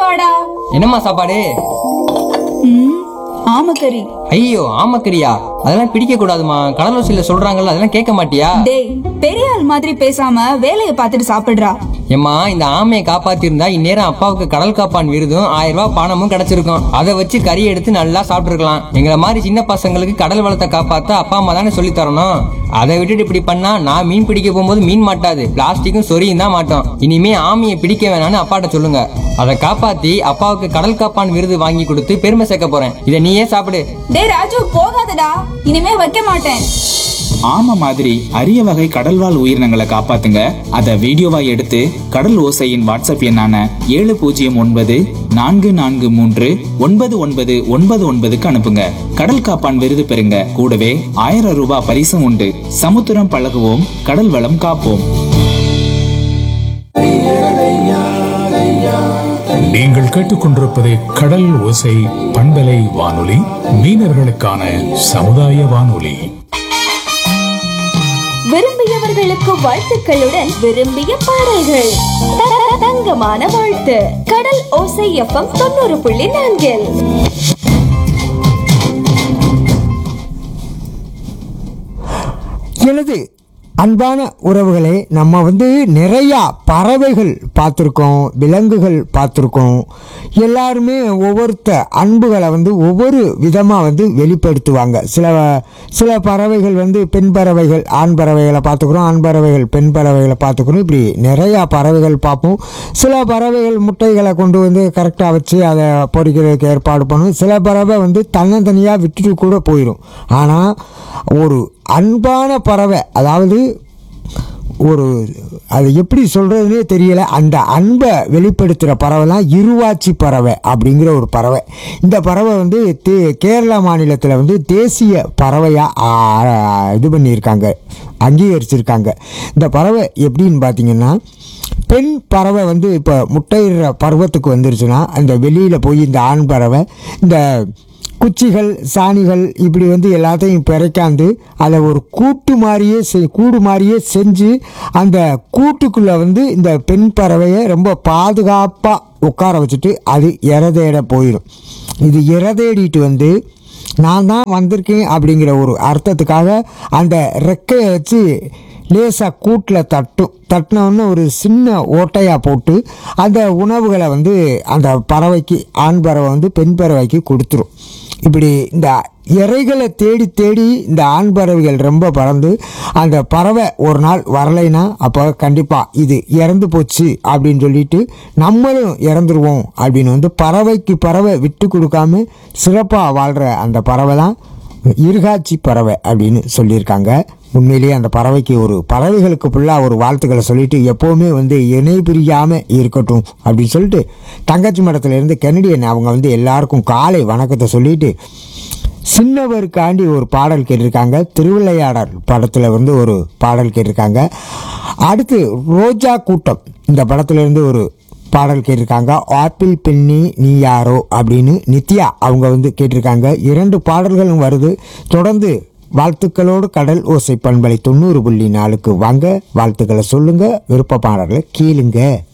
வாடா என்னம்மா சாப்பாடு ம் ஆமக்கறி ஐயோ ஆமக்கரியா அதெல்லாம் பிடிக்க கூடாதுமா கடலோசியில சொல்றாங்கல்ல அதெல்லாம் கேட்க மாட்டியா டேய் பெரிய ஆள் மாதிரி பேசாம வேலையை பார்த்துட்டு சாப்பிடுறா ஏம்மா இந்த ஆமையை காப்பாத்திருந்தா இந்நேரம் அப்பாவுக்கு கடல் காப்பான் விருதும் ஆயிரம் ரூபாய் பணமும் கிடைச்சிருக்கும் அதை வச்சு கறி எடுத்து நல்லா சாப்பிட்டுருக்கலாம் எங்களை மாதிரி சின்ன பசங்களுக்கு கடல் வளத்தை காப்பாத்த அப்பா அம்மா தானே சொல்லி தரணும் அதை விட்டுட்டு இப்படி பண்ணா நான் மீன் பிடிக்க போகும்போது மீன் மாட்டாது பிளாஸ்டிக்கும் சொரியும் தான் மாட்டோம் இனிமே ஆமையை பிடிக்க வேணாம்னு அப்பாட்ட சொல்லுங்க அதை காப்பாத்தி அப்பாவுக்கு கடல் காப்பான் விருது வாங்கி கொடுத்து பெருமை சேர்க்க போறேன் இதை நீயே சாப்பிடு டேய் ராஜு போகாதடா இனிமே வைக்க மாட்டேன் ஆமை மாதிரி அரிய வகை கடல்வாழ் உயிரினங்களை காப்பாத்துங்க அதை வீடியோவா எடுத்து கடல் ஓசையின் வாட்ஸ்அப் எண்ணான ஏழு பூஜ்ஜியம் ஒன்பது நான்கு நான்கு மூன்று ஒன்பது ஒன்பது ஒன்பது ஒன்பதுக்கு அனுப்புங்க கடல் காப்பான் விருது பெறுங்க கூடவே ஆயிரம் ரூபாய் பரிசும் உண்டு சமுத்திரம் பழகுவோம் கடல் வளம் காப்போம் நீங்கள் கேட்டுக்கொண்டிருப்பது கடல் ஓசை பண்பலை வானொலி மீனவர்களுக்கான சமுதாய வானொலி விரும்பியவர்களுக்கு வாழ்த்துக்களுடன் விரும்பிய பாடல்கள் த- தங்கமான வாழ்த்து கடல் ஓசை எஃப்எம் தொண்ணூறு புள்ளி நான்கில் எனது அன்பான உறவுகளே நம்ம வந்து நிறையா பறவைகள் பார்த்துருக்கோம் விலங்குகள் பார்த்துருக்கோம் எல்லாருமே ஒவ்வொருத்த அன்புகளை வந்து ஒவ்வொரு விதமாக வந்து வெளிப்படுத்துவாங்க சில சில பறவைகள் வந்து பெண் பறவைகள் ஆண் பறவைகளை பார்த்துக்குறோம் ஆண் பறவைகள் பெண் பறவைகளை பார்த்துக்குறோம் இப்படி நிறையா பறவைகள் பார்ப்போம் சில பறவைகள் முட்டைகளை கொண்டு வந்து கரெக்டாக வச்சு அதை பொறிக்கிறதுக்கு ஏற்பாடு பண்ணும் சில பறவை வந்து தன்னந்தனியாக விட்டுட்டு கூட போயிடும் ஆனால் ஒரு அன்பான பறவை அதாவது ஒரு அது எப்படி சொல்கிறதுனே தெரியல அந்த அன்பை வெளிப்படுத்துகிற பறவை தான் இருவாச்சி பறவை அப்படிங்கிற ஒரு பறவை இந்த பறவை வந்து தே கேரளா மாநிலத்தில் வந்து தேசிய பறவையாக இது பண்ணியிருக்காங்க அங்கீகரிச்சிருக்காங்க இந்த பறவை எப்படின்னு பார்த்தீங்கன்னா பெண் பறவை வந்து இப்போ முட்டையிடுற பருவத்துக்கு வந்துருச்சுன்னா அந்த வெளியில் போய் இந்த ஆண் பறவை இந்த குச்சிகள் சாணிகள் இப்படி வந்து எல்லாத்தையும் பிறைக்காந்து அதை ஒரு கூட்டு மாதிரியே செய் கூடு மாதிரியே செஞ்சு அந்த கூட்டுக்குள்ளே வந்து இந்த பெண் பறவையை ரொம்ப பாதுகாப்பாக உட்கார வச்சுட்டு அது இறதேட போயிடும் இது இறதேடிட்டு வந்து நான் தான் வந்திருக்கேன் அப்படிங்கிற ஒரு அர்த்தத்துக்காக அந்த ரெக்கையை வச்சு லேசாக கூட்டில் தட்டும் தட்டினோன்னு ஒரு சின்ன ஓட்டையாக போட்டு அந்த உணவுகளை வந்து அந்த பறவைக்கு ஆண் பறவை வந்து பெண் பறவைக்கு கொடுத்துரும் இப்படி இந்த இறைகளை தேடி தேடி இந்த ஆண் பறவைகள் ரொம்ப பறந்து அந்த பறவை ஒரு நாள் வரலைன்னா அப்போ கண்டிப்பாக இது இறந்து போச்சு அப்படின்னு சொல்லிட்டு நம்மளும் இறந்துருவோம் அப்படின்னு வந்து பறவைக்கு பறவை விட்டு கொடுக்காம சிறப்பாக வாழ்கிற அந்த பறவை தான் இருகாட்சி பறவை அப்படின்னு சொல்லியிருக்காங்க உண்மையிலேயே அந்த பறவைக்கு ஒரு பறவைகளுக்கு ஃபுல்லாக ஒரு வாழ்த்துக்களை சொல்லிட்டு எப்போவுமே வந்து இணை பிரியாமல் இருக்கட்டும் அப்படின்னு சொல்லிட்டு தங்கச்சி மடத்துலேருந்து கெனடியன் அவங்க வந்து எல்லாருக்கும் காலை வணக்கத்தை சொல்லிட்டு சின்னவருக்காண்டி ஒரு பாடல் கேட்டிருக்காங்க திருவிளையாடல் படத்தில் வந்து ஒரு பாடல் கேட்டிருக்காங்க அடுத்து ரோஜா கூட்டம் இந்த படத்துலேருந்து ஒரு பாடல் கேட்டிருக்காங்க ஆப்பிள் பெண்ணி நீ யாரோ அப்படின்னு நித்யா அவங்க வந்து கேட்டிருக்காங்க இரண்டு பாடல்களும் வருது தொடர்ந்து வாழ்த்துக்களோடு கடல் ஓசை பண்பலை தொண்ணூறு புள்ளி நாலுக்கு வாங்க வாழ்த்துக்களை சொல்லுங்க விருப்ப பாடல்களை கேளுங்க